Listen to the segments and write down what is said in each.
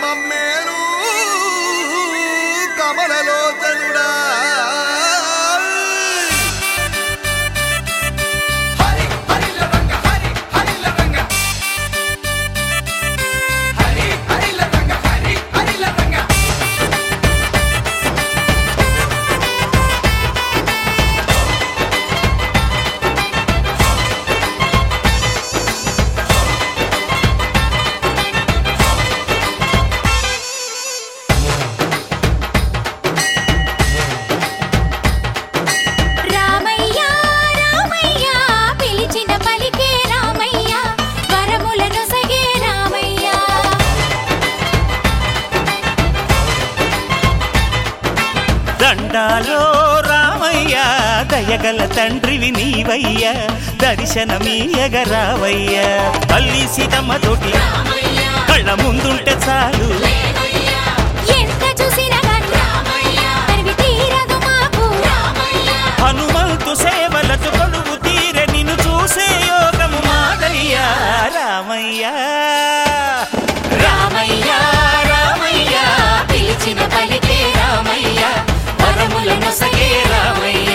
మమ్మేలు కమలలోచనుడా హరి హరిల రంగ హరి హరిల రంగ హరి హరిల రంగ హరి హరిల రంగ రామయ్య రామయ్య పిలిచిన పలికే రామయ్య వరములను సగే రామయ్య దండాలో రామయ్య దయగల తండ్రివి నీవయ్య దర్శనమీయగ రావయ్య తల్లి సీతమ్మ తోటి కళ్ళ ముందుంటే చాలు ఎంత చూసినా గాని రామయ్య తనివి తీరదు మాకు రామయ్య హనుమంతు సేవలతో కొలువు తీరె నిన్ను చూసే యోగము మాదయ్య రామయ్య రామయ్య రామయ్య పిలిచిన పలికే రామయ్య వరములను సగే రామయ్య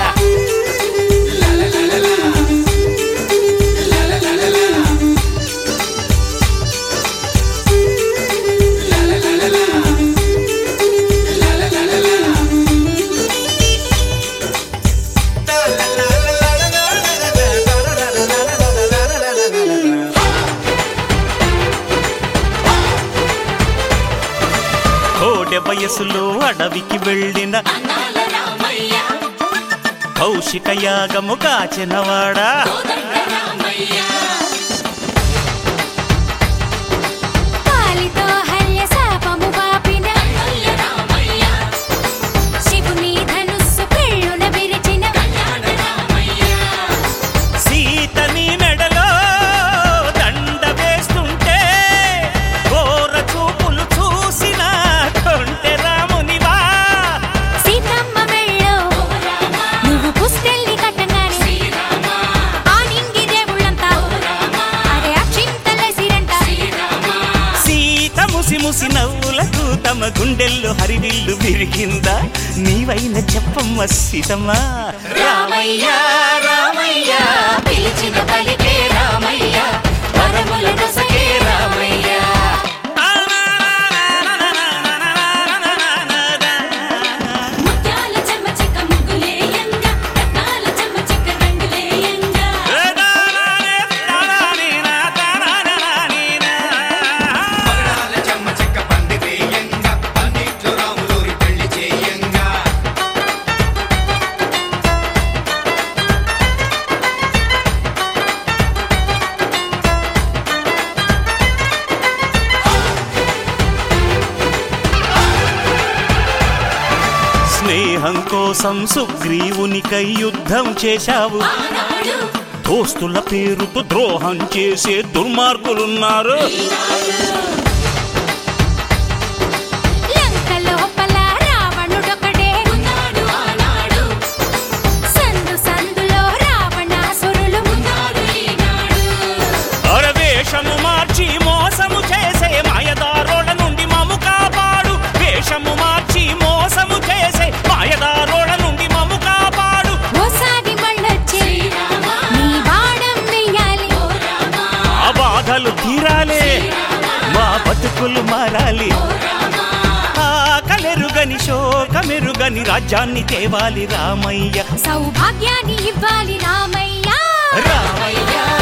కోడె వయసులో అడవికి వెళ్ళిన కౌశిక యాగము కాచినవాడా కాలితో హల్య శాపము పాపిన శివుని ధనుస్సు పెళ్ళున విరిచిన సీతని మెడలో దండ వేస్తుంటే ఘోర చూపులు చూసిన కొంటె రామునివా సీతమ్మ మెళ్ళో నువ్వు పుస్తెల్ని కట్టంగానే ఆ నింగి దేవుళ్ళంతా అరే అక్షింతలేసిరంట సీత ముసి ముసి నవ్వులకు తమ గుండెల్లో హరివిల్లు విరిగిందా నీవైన చెప్పమ్మ సీతమ్మ రామయ్య రామయ్య పిలిచిన పలికే రామయ్య వరములను సగే రామయ్య ముత్యాల చెమ్మ చెక్క ముగ్గులేయంగా రత్నాల చెమ్మ చెక్క రంగులేయంగా మగడాల చెమ్మ చెక్క పంది వేయంగా పన్నీట్లో రాములూరి పెళ్లి చేయంగా స్నేహం కోసం సుగ్రీవునికై యుద్ధం చేశావు దోస్తుల పేరుతో ద్రోహం చేసే దుర్మార్గులున్నారు లంక లోపల రావణుడొకడే ఉన్నాడు ఆనాడు సందు సందులో రావణాసురులు ఉన్నాడు ఈనాడు అరవేషము మార్చి మోసము చేసే మాయదారోడ నుండి మము కాపాడు వేషము మార్చి మోసము చేసే మాయదారోడ నుండి మము కాపాడు ఓసారి మళ్ళొచ్చే నీ బాణం వెయ్యాలి ఆ బాధలు తీరాలే మా బతుకులు మారాలి ఆకలెరుగని శోకమెరుగని రాజ్యాన్ని తేవాలి రామయ్య సౌభాగ్యాన్ని ఇవ్వాలి రామయ్య రామయ్య